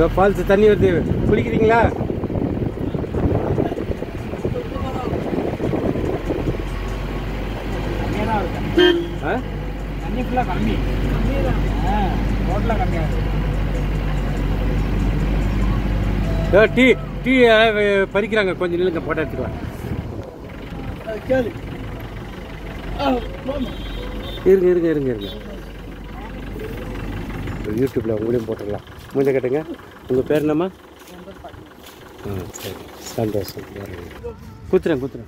இதோ ஃபால்ஸ் தண்ணி வருது குளிக்கிறீங்களா கம்மியாக தான் இருக்கும் ஆ தண்ணி ஃபுல்லாக கம்மி ஆ ரோட்டில் கம்மியாக இருக்கும் இதோ டீ டீ அஹ், பறிக்கிறாங்க கொஞ்சம் நில்லுங்க போட்டோ எடுத்துக்கலாம் கேளு இருங்க இருங்க இருங்க இருங்க யூடியூப்பில் உங்களையும் போட்டுடலாம் மூஞ்ச கேட்டுங்க உங்கள் பேர் என்னம்மா ஆ சரி சந்தோஷம் குத்துறேன் குத்துறேன்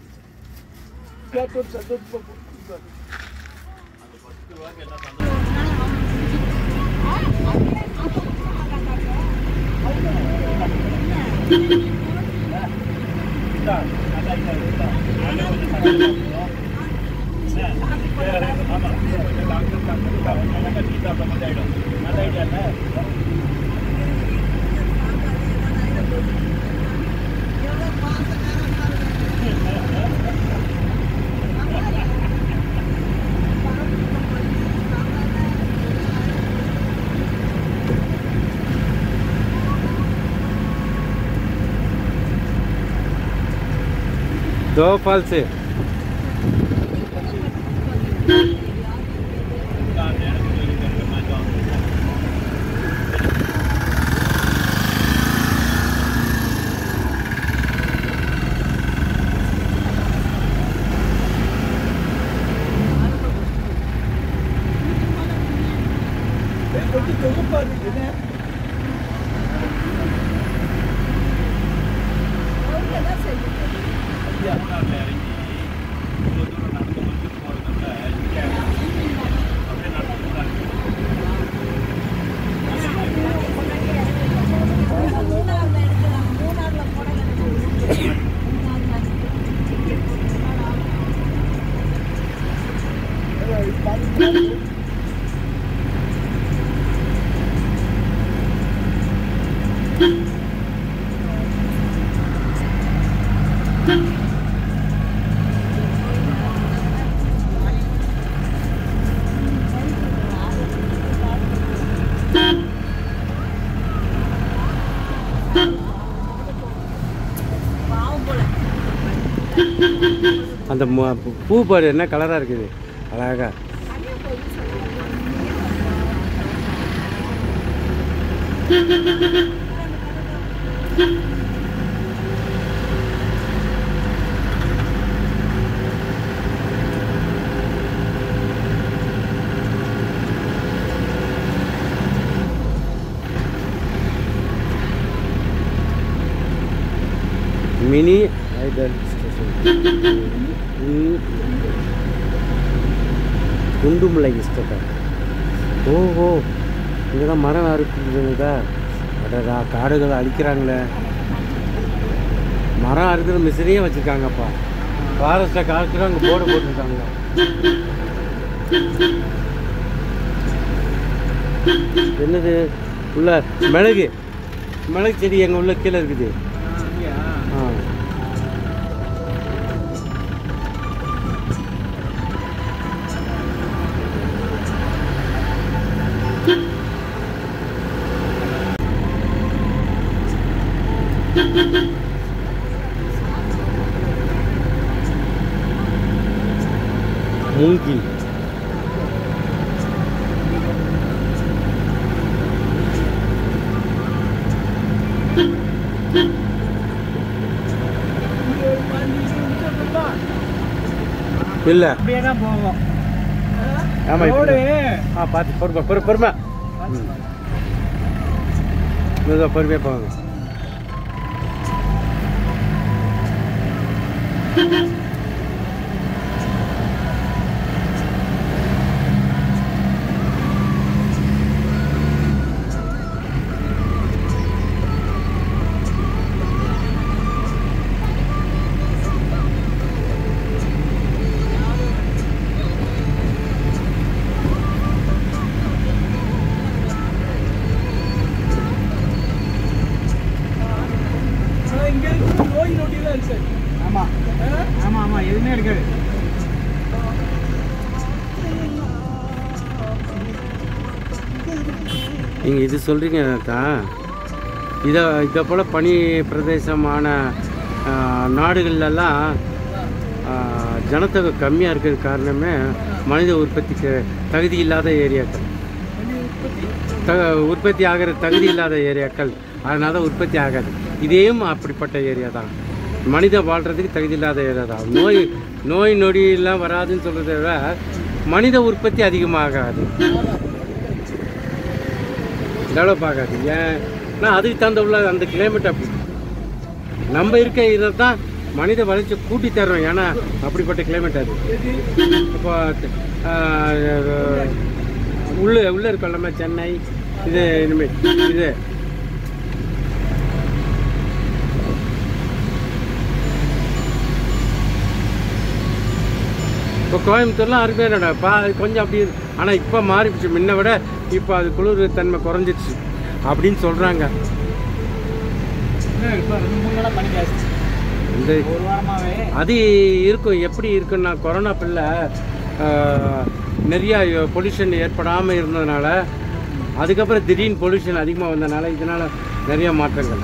தோ ஃபால்ஸு அந்த மு- பூ பாரு என்ன கலராக இருக்குது அழகா மினி ஐடல் ஸ்டேஷன் ம். குண்டுமலை இஷ்டத்தை ஓஹோ இங்கே தான் மரம் அறுக்குதுதா அடடா காடுகளை அழிக்கிறாங்களே மரம் அறுக்கிற மிஷினையே வச்சுருக்காங்கப்பா ஃபாரஸ்ட்டை காலத்தில் அங்கே போர்டு போட்டிருக்காங்க என்னது உள்ள மிளகு மிளகு செடி எங்கள் உள்ள கீழே இருக்குது ஆ மூங்கில் இல்லை அப்படியே தான் போகும் ஆமாம் ரோடு ஆ பார்த்து பொறுமை பொறு பொறுமை ம் மெதுவாக பொறுமையாக போவாங்க ஆமாம் ஆமாம் ஆமாம் எதுவுமே இருக்காது நீங்கள் இது சொல்கிறீங்க தான் இதை இதை போல் பனி பிரதேசமான ஆஹ், நாடுகள்லலாம் ஆஹ், ஜனத்தொகை கம்மியாக இருக்கிறது காரணமே மனித உற்பத்திக்கு தகுதி இல்லாத ஏரியாக்கள் த உற்பத்தி ஆகிற தகுதி இல்லாத ஏரியாக்கள் அதனால தான் உற்பத்தி ஆகாது இதையும் அப்படிப்பட்ட ஏரியா தான் மனிதன் வாழ்கிறதுக்கு தகுதி இல்லாத ஏரியா தான் நோய் நோய் நொடியெல்லாம் வராதுன்னு சொல்கிறத விட மனித உற்பத்தி அதிகமாகாது டெவலப் ஆகாது ஏன்னா அதுக்கு தகுந்த உள்ள அந்த கிளைமேட் அப்படி நம்ம இருக்க இதை தான் மனித வளர்ச்சி கூட்டி தர்றோம் ஏன்னா அப்படிப்பட்ட கிளைமேட் அது இப்போ ஆஹ், உள்ள உள்ள இருக்கோம்ல சென்னை இது இனிமே இது இப்போ கோயம்புத்தூர்லாம் அருமையாக நட பா கொஞ்சம் அப்படி ஆனால் இப்போ மாறிடுச்சு முன்ன விட இப்போ அது குளிர் தன்மை குறைஞ்சிடுச்சு அப்படின்னு சொல்கிறாங்க இன்னும் இப்போ ரெண்டு மூணு நாளாக பனி ஜாஸ்தி இந்த ஒரு வாரமாவே அது இருக்கும் எப்படி இருக்குன்னா கொரோனா பிள்ளை நிறைய பொல்யூஷன் ஏற்படாமல் இருந்ததுனால அதுக்கப்புறம் திடீர்னு பொல்யூஷன் அதிகமாக வந்ததுனால இதனால் நிறைய மாற்றங்கள்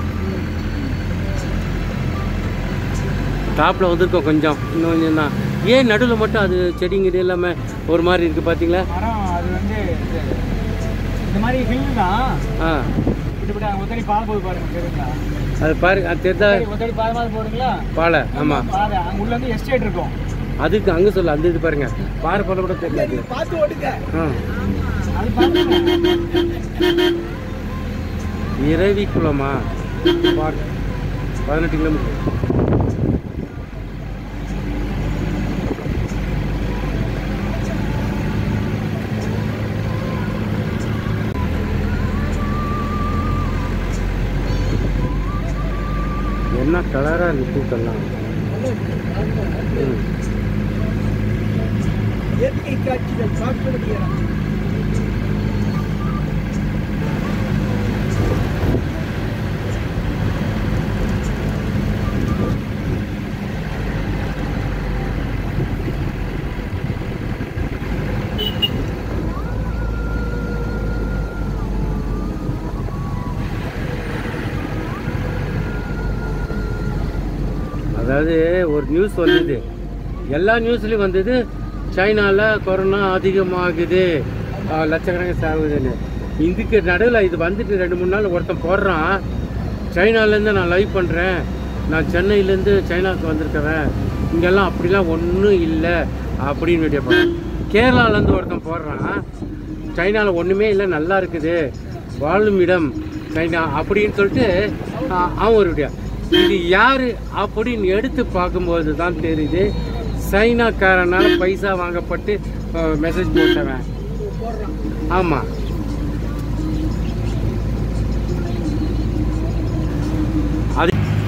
டாப்பில் வந்திருக்கோம் கொஞ்சம் இன்னும் கொஞ்சம் தான் ஏன் நடுவில் மட்டும் அது செடிங்க இது எல்லாமே ஒரு மாதிரி இருக்குது பார்த்தீங்களா மரம் அது வந்து இது இந்த மாதிரி ஹில் தான் ஆ இப்படி ஒத்தடி பாதை போய் பாருங்க தெரியுங்களா அது பாருங்க அது தெரிதா ஒத்தடி பாதை மாதிரி போடுங்களா பாலை ஆமாம் பாதை அங்க உள்ள வந்து எஸ்டேட் இருக்கும் அதுக்கு அங்கே சொல்ல அந்த இது பாருங்க பாறை போல கூட தெரியல அது. பார்த்து ஓட்டுங்க ஆ அது பாருங்க இரவி குளமா பார்- பதினெட்டு கிலோமீட்டர் என்ன கலராக இருக்கு பூக்கள்லாம் ம். இயற்கை காட்சிகள் பார்க்க அதாவது ஒரு நியூஸ் வந்தது எல்லா நியூஸ்லையும் வந்தது சைனாவில் கொரோனா அதிகமாகுது ஆஹ் லட்சக்கணக்கில் சாகுதுன்னு இதுக்கு நடுவில் இது வந்துட்டு ரெண்டு மூணு நாள் ஒருத்தன் போடுறான் சைனாலேருந்து நான் லைவ் பண்ணுறேன் நான் சென்னையிலேருந்து சைனாவுக்கு வந்திருக்கிறேன் இங்கெல்லாம் அப்படிலாம் ஒன்றும் இல்லை அப்படின்னு வீடியோ போடுறான் கேரளாலேருந்து ஒருத்தன் போடுறான் சைனாவில் ஒன்றுமே இல்லை நல்லா இருக்குது வாழும் இடம் சைனா அப்படின்னு சொல்லிட்டு ஆஹ், அவன் ஒரு வீடியோ இது யாரு அப்படின்னு எடுத்து பார்க்கும்போது தான் தெரியுது சைனாக்காரனால பைசா வாங்கப்பட்டு மெசேஜ் போட்டவன் ஆமாம் அது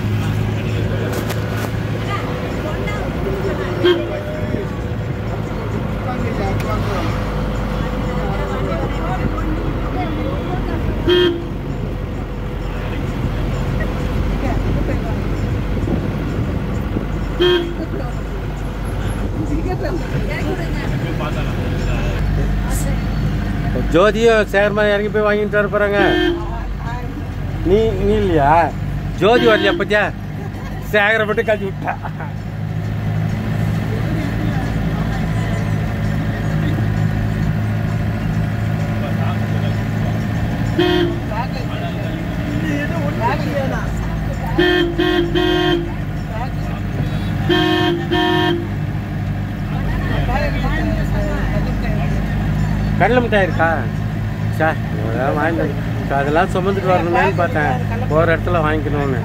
ஜோதியும் சேர்மா இறங்கி போய் வாங்கிட்டு வர போறாங்க நீ நீ இல்லையா ஜோதி வரலையா பத்தியா சேகரை மட்டும் கழிச்சு விட்டா கடலை மிட்டாய் இருக்கா சே அதெல்லாம் வாங்கிட்டு வந்து- அதெல்லாம் சுமந்துட்டு வரணுமேனு பார்த்தேன் போகிற இடத்துல வாங்கிக்கணும்னு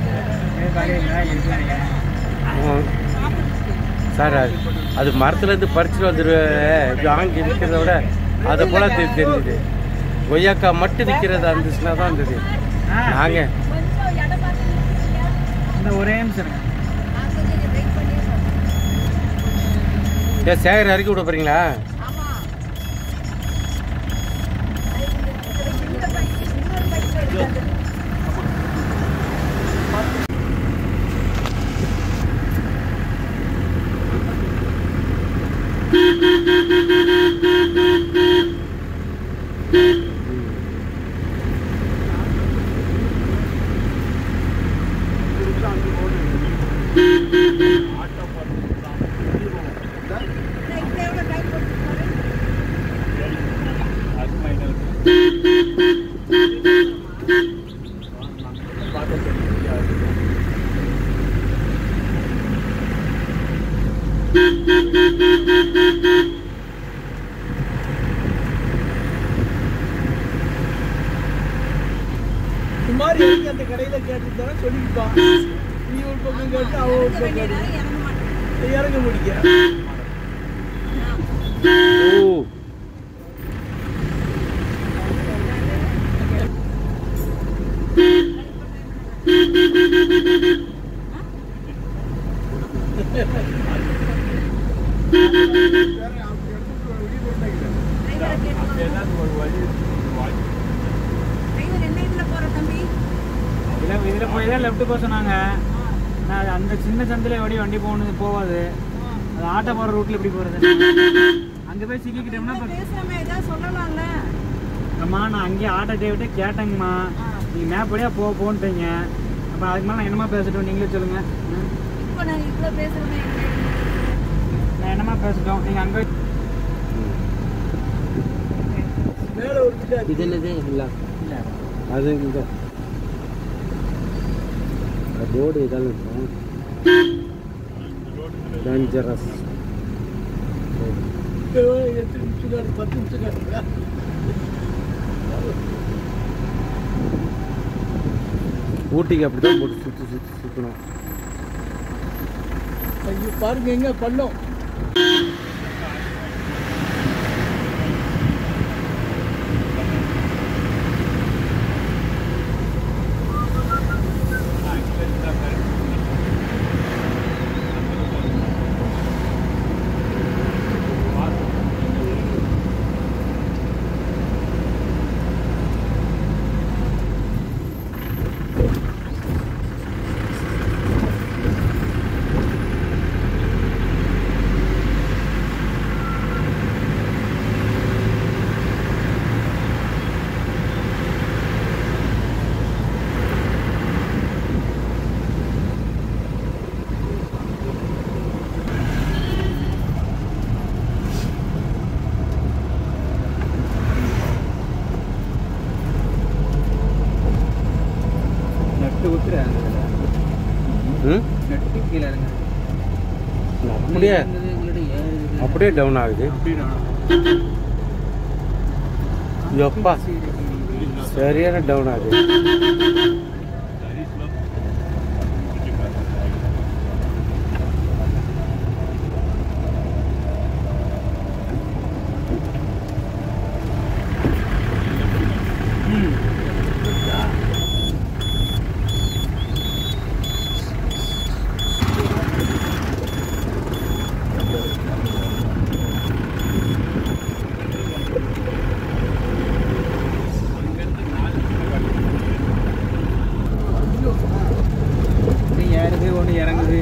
ம். சார் அது அது மரத்துலேருந்து பறிச்சுட்டு வந்துடு வாங்கி விற்கிறத விட அதை போல தெ- தெரிஞ்சுது கொய்யாக்கா மட்டும் விற்கிறது இருந்துச்சுன்னா தான் இருந்தது நாங்கள் இந்த ஒரே நிமிஷம் இருங்க. ஏன் சேகர் இறக்கி விட போறீங்களா மாதிரி இறங்கி அந்த கடையில கேட்டுட்டாலும் சொல்லிப்பான் நீ ஒரு பக்கம் கேட்டு அவ ஒரு பக்கம் கேட்டு இறங்க மாட்டேன் இறங்க முடிக்க ஓ டிரைவரை கேட்டு டிரைவர் என்ன இதுல போற தம்பி இதில் இதில் போய் தான் லெஃப்ட் போக சொன்னாங்க நான் அந்த சின்ன சந்தில் எப்படி வண்டி போகணுது போகாது அது ஆட்டோ போகிற ரூட்டில் எப்படி போகிறது அங்கே போய் சிக்கிக்கிட்டோம்னா இப்போ பேசுறமே ஏதாவது சொல்லலாம்ல அம்மா நான் அங்கேயே ஆட்டோ டிரைவர்கிட்ட கேட்டேங்கம்மா நீங்கள் மேப் வழியாக போக போன்ட்டீங்க அப்போ அதுக்கு மேலே நான் என்னமா பேசட்டும் நீங்களே சொல்லுங்கள் ம். இப்போ நாங்க இவ்வளவு பேசுறோமே நான் என்னமா பேசட்டும் நீங்கள் அங்கே மேல ஒரு பிட்டாரு. இது என்னது இல்ல அது இந்த ரோடு இதெல்லாம் இருக்கும் டேஞ்சரஸ் எட்டு நிமிஷம் காட்டு, பத்து நிமிஷம் காட்டுறா. ஊட்டிக்கு அப்படி தான் போட்டு சுற்றி சுற்றி சுற்றணும் ஐயோ பாருங்க எங்க பண்ணோம் நெட்டு விட்டுரு ம் நெட்டு கீழே இருங்க அப்படியே அப்படியே டவுன் ஆகுது எப்பா சரியான டவுன் ஆகுது ஒன்று ஏறுது ஒன்று இறங்குது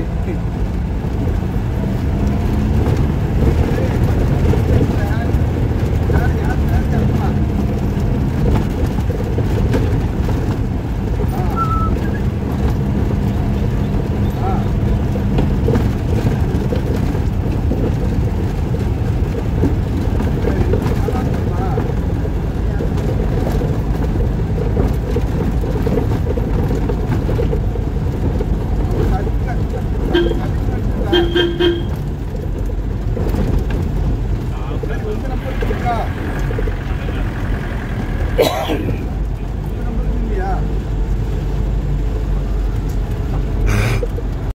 ஆ